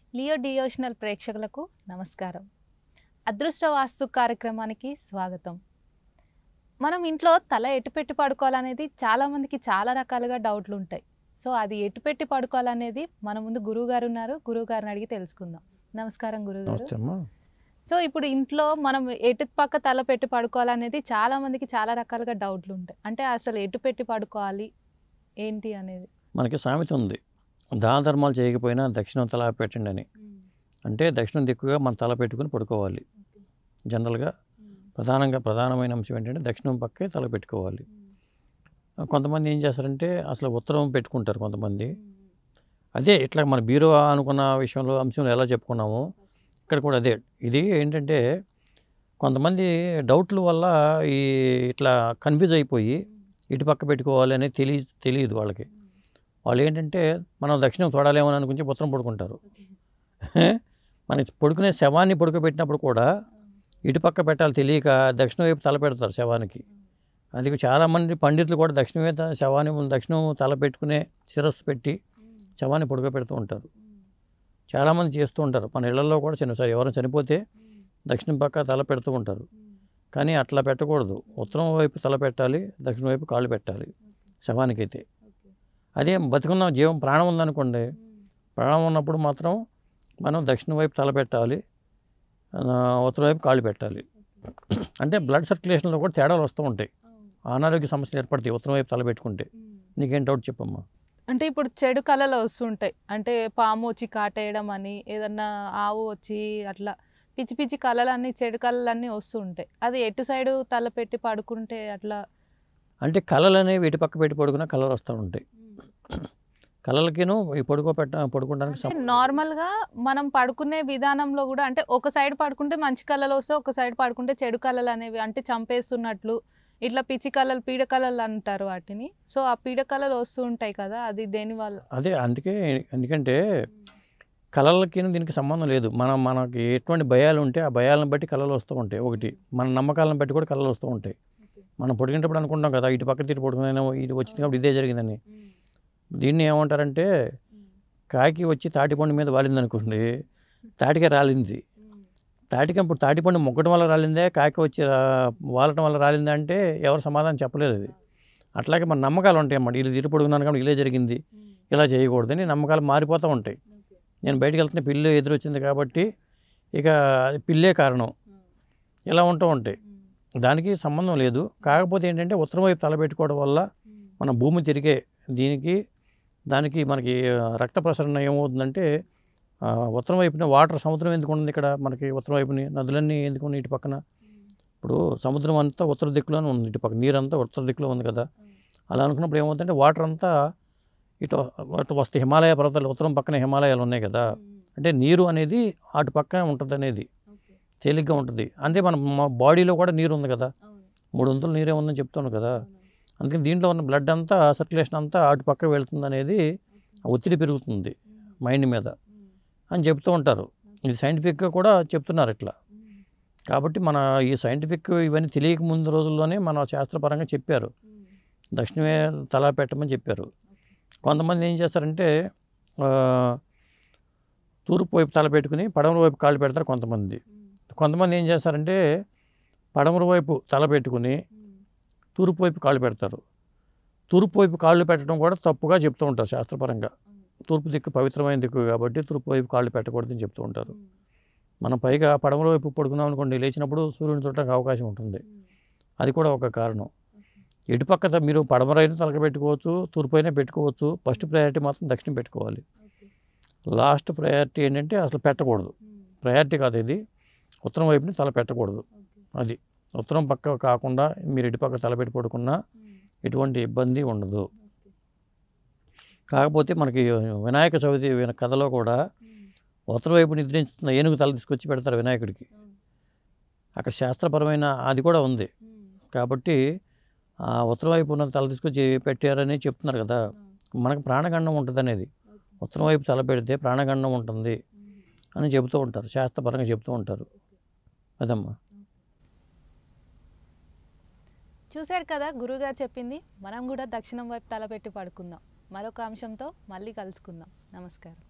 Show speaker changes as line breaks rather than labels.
Leo డియోషనల్ ప్రేక్షకులకు నమస్కారం అదృష్ట వాస్తు కార్యక్రమానికి స్వాగతం మనం ఇంట్లో తల ఎటు పెట్టి పడుకోవాలనేది చాలామందికి చాలా రకాలుగా డౌట్లు ఉంటాయి సో అది ఎటు పెట్టి పడుకోవాలనేది మన ముందు గురువు గారు ఉన్నారు గురువు గారిని అడిగి తెలుసుకుందాం నమస్కారం గురువు
నమస్తే అమ్మా
సో ఇప్పుడు ఇంట్లో మనం ఎటు పక్క తల పెట్టి పడుకోవాలనేది చాలా మందికి చాలా రకాలుగా డౌట్లు ఉంటాయి అంటే అసలు ఎటు పెట్టి పడుకోవాలి ఏంటి అనేది
మనకి సామెత ఉంది దాన ధర్మాలు చేయకపోయినా దక్షిణం తల పెట్టండి అని అంటే దక్షిణం దిక్కుగా మన తల పెట్టుకుని పడుకోవాలి జనరల్గా ప్రధానంగా ప్రధానమైన అంశం ఏంటంటే దక్షిణం పక్కే తల పెట్టుకోవాలి కొంతమంది ఏం చేస్తారంటే అసలు ఉత్తరం పెట్టుకుంటారు కొంతమంది అదే ఇట్లా మన బీరో అనుకున్న విషయంలో అంశంలో ఎలా చెప్పుకున్నామో ఇక్కడ కూడా అదే ఇది ఏంటంటే కొంతమంది డౌట్ల వల్ల ఈ ఇట్లా కన్ఫ్యూజ్ అయిపోయి ఇటు పక్క పెట్టుకోవాలి అనేది తెలియ తెలియదు వాళ్ళకి వాళ్ళు ఏంటంటే మనం దక్షిణం చూడాలేమో అని అనుకుంటే ఉత్తరం పడుకుంటారు మన పడుకునే శవాన్ని పడుకోబెట్టినప్పుడు కూడా ఇటు పక్క పెట్టాలి తెలియక దక్షిణం వైపు తల పెడతారు శవానికి అది చాలామంది పండితులు కూడా దక్షిణ వైపు శవాన్ని దక్షిణం తల పెట్టుకునే శిరస్సు పెట్టి శవాన్ని పడుకోబెడుతూ ఉంటారు చాలామంది చేస్తూ ఉంటారు మన ఇళ్లలో కూడా చిన్న సార్ ఎవరైనా చనిపోతే దక్షిణం పక్క తల పెడుతూ ఉంటారు కానీ అట్లా పెట్టకూడదు ఉత్తరం వైపు తల పెట్టాలి దక్షిణ వైపు కాళ్ళు పెట్టాలి శవానికైతే అదే బతుకున్న జీవం ప్రాణం ఉందనుకోండి ప్రాణం ఉన్నప్పుడు మాత్రం మనం దక్షిణ వైపు తల పెట్టాలి ఆ, ఉత్తరం వైపు కాళ్ళు పెట్టాలి అంటే బ్లడ్ సర్క్యులేషన్లో కూడా తేడాలు వస్తూ ఉంటాయి అనారోగ్య సమస్యలు ఏర్పడతాయి ఉత్తరం వైపు తల పెట్టుకుంటే నీకేం డౌట్ చెప్పమ్మా
అంటే ఇప్పుడు చెడు కళలు వస్తుంటాయి అంటే పాము వచ్చి కాటేయడం అని ఏదన్నా ఆవు వచ్చి అట్లా పిచ్చి పిచ్చి కళలు అన్ని చెడు కళలు అన్నీ వస్తూ ఉంటాయి అది ఎటు సైడు తల పెట్టి పడుకుంటే అట్లా
అంటే కళలు అనేవి ఇటు పక్క పెట్టి పడుకున్న కళలు వస్తూ ఉంటాయి కళలకిను ఈ పడుకో పెట్ట పడుకోవడానికి సం-
నార్మల్గా మనం పడుకునే విధానంలో కూడా అంటే ఒక సైడ్ పడుకుంటే మంచి కళలు వస్తాయి ఒక సైడ్ పడుకుంటే చెడు కళలు అనేవి అంటే చంపేస్తున్నట్లు ఇట్లా పిచ్చి కళలు పీడ కళలు అంటారు వాటిని సో ఆ పీడ కళలు వస్తూ ఉంటాయి కదా అది దేని వల్ల
అదే అందుకే ఎందుకంటే కళలకి దీనికి సంబంధం లేదు మనం మనకి ఎటువంటి భయాలు ఉంటే ఆ భయాలను బట్టి కళలు వస్తూ ఉంటాయి ఒకటి మన నమ్మకాలను బట్టి కూడా కళలు వస్తూ ఉంటాయి మనం పొడిగినప్పుడు అనుకుంటాం కదా ఇటు పక్క తిరిగి పడుకున్నాను ఇటు వచ్చింది కాబట్టి ఇదే జరిగిందని దీన్ని ఏమంటారంటే కాకి వచ్చి తాటిపండు మీద వాలింది అనుకోండి తాటికే రాలింది తాటికి ఇప్పుడు తాటిపండు మొక్కడం వల్ల రాలిందే కాకి వచ్చి రా- వాలటం వల్ల రాలిందా అంటే ఎవరు సమాధానం చెప్పలేదు అది అట్లాగే మన నమ్మకాలు ఉంటాయి అన్నమాట ఇది తిరిగి పడుకున్నాను కాబట్టి ఇలా జరిగింది ఇలా చేయకూడదని నమ్మకాలు మారిపోతూ ఉంటాయి నేను బయటికి వెళ్తున్న పిల్లి ఎదురొచ్చింది కాబట్టి ఇక అది పిల్లే కారణం ఇలా ఉంటూ ఉంటాయి దానికి సంబంధం లేదు కాకపోతే ఏంటంటే ఉత్తరం వైపు తలపెట్టుకోవడం వల్ల మన భూమి తిరిగే దీనికి దానికి మనకి ఆ, రక్త ప్రసరణ ఏమవుతుందంటే ఆ, ఉత్తరం వైపున వాటర్ సముద్రం ఎందుకు ఉంది ఇక్కడ మనకి ఉత్తరం వైపుని నదులన్నీ ఎందుకు ఉన్నాయి ఇటు పక్కన ఇప్పుడు సముద్రం అంతా ఉత్తర దిక్కులోనే ఉంది ఇటు పక్క నీరంతా ఉత్తర దిక్కులో ఉంది కదా అలా అనుకున్నప్పుడు ఏమవుతుందంటే వాటర్ అంతా ఇటు అటు వస్తే హిమాలయ పర్వతాలు ఉత్తరం పక్కన హిమాలయాలు ఉన్నాయి కదా అంటే నీరు అనేది అటు పక్కనే ఉంటుంది అనేది తేలిగ్గా ఉంటుంది అంటే మన మా బాడీలో కూడా నీరు ఉంది కదా మూడు వంతులు నీరే ఉందని చెప్తాను కదా అందుకని దీంట్లో ఉన్న బ్లడ్ అంతా సర్క్యులేషన్ అంతా అటు పక్క వెళ్తుంది అనేది ఒత్తిడి పెరుగుతుంది మైండ్ మీద అని చెప్తూ ఉంటారు ఇది సైంటిఫిక్గా కూడా చెప్తున్నారు ఇట్లా కాబట్టి మన ఈ సైంటిఫిక్ ఇవన్నీ తెలియక ముందు రోజుల్లోనే మన శాస్త్రపరంగా చెప్పారు దక్షిణమే తల పెట్టమని చెప్పారు కొంతమంది ఏం చేస్తారంటే ఆ, తూర్పు వైపు తల పెట్టుకుని పడమర వైపు కాళ్ళు పెడతారు కొంతమంది కొంతమంది ఏం చేస్తారంటే పడమర వైపు తల పెట్టుకుని తూర్పు వైపు కాళ్ళు పెడతారు తూర్పు వైపు కాళ్ళు పెట్టడం కూడా తప్పుగా చెప్తూ ఉంటారు శాస్త్రపరంగా తూర్పు దిక్కు పవిత్రమైన దిక్కు కాబట్టి తూర్పు వైపు కాళ్ళు పెట్టకూడదని చెప్తూ ఉంటారు మనం పైగా పడమర వైపు పడుకున్నాం అనుకోండి లేచినప్పుడు సూర్యుని చూడటానికి అవకాశం ఉంటుంది అది కూడా ఒక కారణం ఎటుపక్క త- మీరు పడమరైన తలక పెట్టుకోవచ్చు తూర్పు అయినా పెట్టుకోవచ్చు ఫస్ట్ ప్రయారిటీ మాత్రం దక్షిణం పెట్టుకోవాలి లాస్ట్ ప్రయారిటీ ఏంటంటే అసలు పెట్టకూడదు ప్రయారిటీ కాదు ఇది ఉత్తరం వైపుని తల పెట్టకూడదు అది ఉత్తరం పక్క కాకుండా మీరు ఇటుపక్క తల పెట్టి పడుకున్నా ఎటువంటి ఇబ్బంది ఉండదు కాకపోతే మనకి వినాయక చవితి విన- కథలో కూడా ఉత్తర వైపు నిద్రించుతున్న ఏనుగు తల తీసుకొచ్చి పెడతారు వినాయకుడికి అక్కడ శాస్త్రపరమైన అది కూడా ఉంది కాబట్టి ఆ ఉత్తరం వైపు ఉన్న తల తీసుకొచ్చి పెట్టారని చెప్తున్నారు కదా మనకు ప్రాణగండం ఉంటుంది అనేది ఉత్తరం వైపు తల పెడితే ప్రాణగండం ఉంటుంది అని చెబుతూ ఉంటారు శాస్త్రపరంగా చెబుతూ ఉంటారు అదమ్మా
చూశారు కదా గురుగారు చెప్పింది మనం కూడా దక్షిణం వైపు తలపెట్టి పడుకుందాం మరొక అంశంతో మళ్ళీ కలుసుకుందాం నమస్కారం